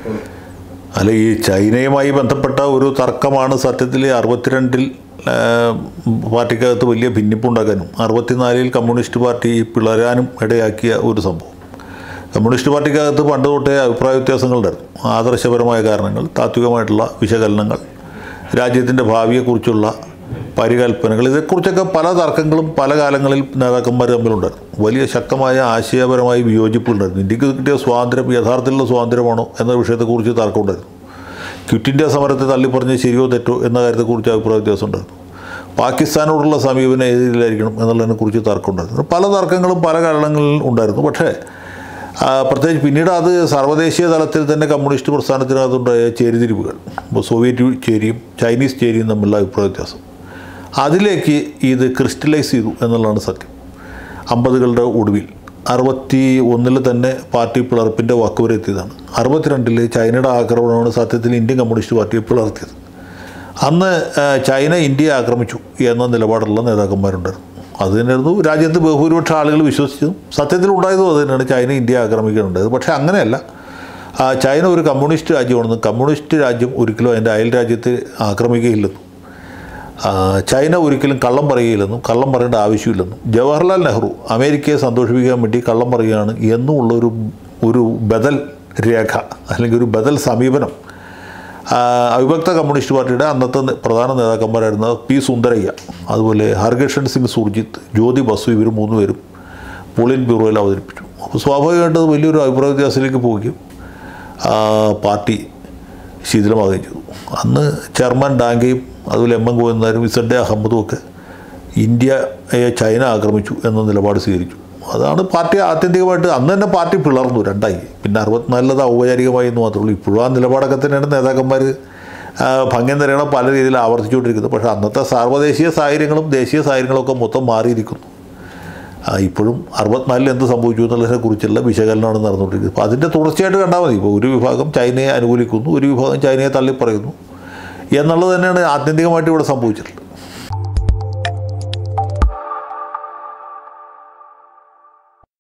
അല്ല ഈ ചൈനയുമായി ബന്ധപ്പെട്ട ഒരു തർക്കമാണ് സത്യത്തിൽ അറുപത്തിരണ്ടിൽ ആ, പാർട്ടിക്കകത്ത് വലിയ ഭിന്നിപ്പുണ്ടാക്കാനും അറുപത്തിനാലിൽ കമ്മ്യൂണിസ്റ്റ് പാർട്ടി പിളരാനും ഇടയാക്കിയ ഒരു സംഭവം കമ്മ്യൂണിസ്റ്റ് പാർട്ടിക്കകത്ത് പണ്ട് തൊട്ടേ അഭിപ്രായ വ്യത്യാസങ്ങളുണ്ടായിരുന്നു ആദർശപരമായ കാരണങ്ങൾ താത്വികമായിട്ടുള്ള വിശകലനങ്ങൾ രാജ്യത്തിൻ്റെ ഭാവിയെക്കുറിച്ചുള്ള പരികൽപ്പനകൾ ഇതേക്കുറിച്ചൊക്കെ പല തർക്കങ്ങളും പല കാലങ്ങളിൽ നേതാക്കന്മാർ തമ്മിലുണ്ടായിരുന്നു വലിയ ശക്തമായ ആശയപരമായ വിയോജിപ്പുണ്ടായിരുന്നു ഇന്ത്യക്ക് കിട്ടിയ സ്വാതന്ത്ര്യം യഥാർത്ഥത്തിലുള്ള സ്വാതന്ത്ര്യമാണോ എന്ന വിഷയത്തെക്കുറിച്ച് തർക്കമുണ്ടായിരുന്നു ക്വിറ്റ് ഇന്ത്യ സമരത്തെ തള്ളിപ്പറഞ്ഞ് ശരിയോ തെറ്റോ എന്ന കാര്യത്തെക്കുറിച്ച് അഭിപ്രായ വ്യത്യാസം ഉണ്ടായിരുന്നു പാകിസ്ഥാനോടുള്ള സമീപനം ഏത് രീതിയിലായിരിക്കണം എന്നുള്ളതിനെക്കുറിച്ച് തർക്കമുണ്ടായിരുന്നു പല തർക്കങ്ങളും പല കാരണങ്ങളിൽ ഉണ്ടായിരുന്നു പക്ഷേ ആ, പ്രത്യേകിച്ച് പിന്നീട് അത് സർവ്വദേശീയ തലത്തിൽ തന്നെ കമ്മ്യൂണിസ്റ്റ് പ്രസ്ഥാനത്തിനകത്തുണ്ടായ ചേരിതിരിവുകൾ ഇപ്പോൾ സോവിയറ്റ് ചേരിയും ചൈനീസ് ചേരിയും തമ്മിലുള്ള അഭിപ്രായ വ്യത്യാസം അതിലേക്ക് ഇത് ക്രിസ്റ്റലൈസ് ചെയ്തു എന്നുള്ളതാണ് സത്യം അമ്പതുകളുടെ ഒടുവിൽ അറുപത്തി ഒന്നിൽ തന്നെ പാർട്ടി പിളർപ്പിൻ്റെ വാക്കുവരെ എത്തിയതാണ് അറുപത്തിരണ്ടിൽ ചൈനയുടെ ആക്രമണമാണ് സത്യത്തിൽ ഇന്ത്യൻ കമ്മ്യൂണിസ്റ്റ് പാർട്ടിയെ പിളർത്തിയത് അന്ന് ആ, ചൈന ഇന്ത്യയെ ആക്രമിച്ചു എന്ന നിലപാടുള്ള നേതാക്കന്മാരുണ്ടായിരുന്നു അത് തന്നെയായിരുന്നു രാജ്യത്ത് ബഹുഭൂരിപക്ഷ ആളുകൾ വിശ്വസിച്ചതും സത്യത്തിൽ ഉണ്ടായതും അത് തന്നെയാണ് ചൈന ഇന്ത്യ ആക്രമിക്കുന്നുണ്ടായത് പക്ഷേ അങ്ങനെയല്ല ആ, ചൈന ഒരു കമ്മ്യൂണിസ്റ്റ് രാജ്യമാണെന്ന് കമ്മ്യൂണിസ്റ്റ് രാജ്യം ഒരിക്കലും അതിൻ്റെ അയൽ രാജ്യത്തെ ആക്രമിക്കുകയില്ലെന്നും ആ, ചൈന ഒരിക്കലും കള്ളം പറയുകയില്ലെന്നും കള്ളം പറയേണ്ട ആവശ്യമില്ലെന്നും ജവഹർലാൽ നെഹ്റു അമേരിക്കയെ സന്തോഷിപ്പിക്കാൻ വേണ്ടി കള്ളം പറയുകയാണ് എന്നുമുള്ള ഒരു ഒരു ബദൽ രേഖ അല്ലെങ്കിൽ ഒരു ബദൽ സമീപനം ആ, അവിഭക്ത കമ്മ്യൂണിസ്റ്റ് പാർട്ടിയുടെ അന്നത്തെ നേ- പ്രധാന നേതാക്കന്മാരായിരുന്ന പി സുന്ദരയ്യ അതുപോലെ ഹർകിഷൻ സിംഗ് സുർജിത്ത് ജ്യോതി ബസു ഇവർ മൂന്ന് പേരും പോളിറ്റ് ബ്യൂറോയിൽ അവതരിപ്പിച്ചു അപ്പോൾ സ്വാഭാവികമായിട്ട് അത് വലിയൊരു അഭിപ്രായ വ്യത്യാസത്തിലേക്ക് പോവുകയും ആ, പാർട്ടി ശിഥിലമാകുകയും ചെയ്തു അന്ന് ചെയർമാൻ ഡാങ്കയും അതുപോലെ എം എൻ ഗോവിന്ദനും ഇസഡെ അഹമ്മദും ഒക്കെ ഇന്ത്യയെ ചൈന ആക്രമിച്ചു എന്ന നിലപാട് സ്വീകരിച്ചു അതാണ് പാർട്ടി ആത്യന്തികമായിട്ട് അന്ന് തന്നെ പാർട്ടി പിളർന്നു രണ്ടായി പിന്നെ അറുപത്തിനാലിലത് ഔപചാരികമായി എന്ന് മാത്രമേ ഉള്ളൂ ഇപ്പോഴും ആ നിലപാടൊക്കെ തന്നെയാണ് നേതാക്കന്മാർ ആ, ഭംഗ്യം തരണം പല രീതിയിൽ ആവർത്തിച്ചുകൊണ്ടിരിക്കുന്നത് പക്ഷേ അന്നത്തെ സാർവദേശീയ സാഹചര്യങ്ങളും ദേശീയ സാഹചര്യങ്ങളും ഒക്കെ മൊത്തം മാറിയിരിക്കുന്നു ആ, ഇപ്പോഴും അറുപത്തിനാലിൽ എന്ത് സംഭവിച്ചു എന്നുള്ളതിനെ കുറിച്ചുള്ള വിശകലനമാണ് നടന്നുകൊണ്ടിരിക്കുന്നത് അപ്പോൾ അതിൻ്റെ തുടർച്ചയായിട്ട് കണ്ടാൽ മതി ഇപ്പോൾ ഒരു വിഭാഗം ചൈനയെ അനുകൂലിക്കുന്നു ഒരു വിഭാഗം ചൈനയെ തള്ളിപ്പറയുന്നു എന്നുള്ളത് തന്നെയാണ് ആത്യന്തികമായിട്ട് ഇവിടെ സംഭവിച്ചിട്ടുള്ളത്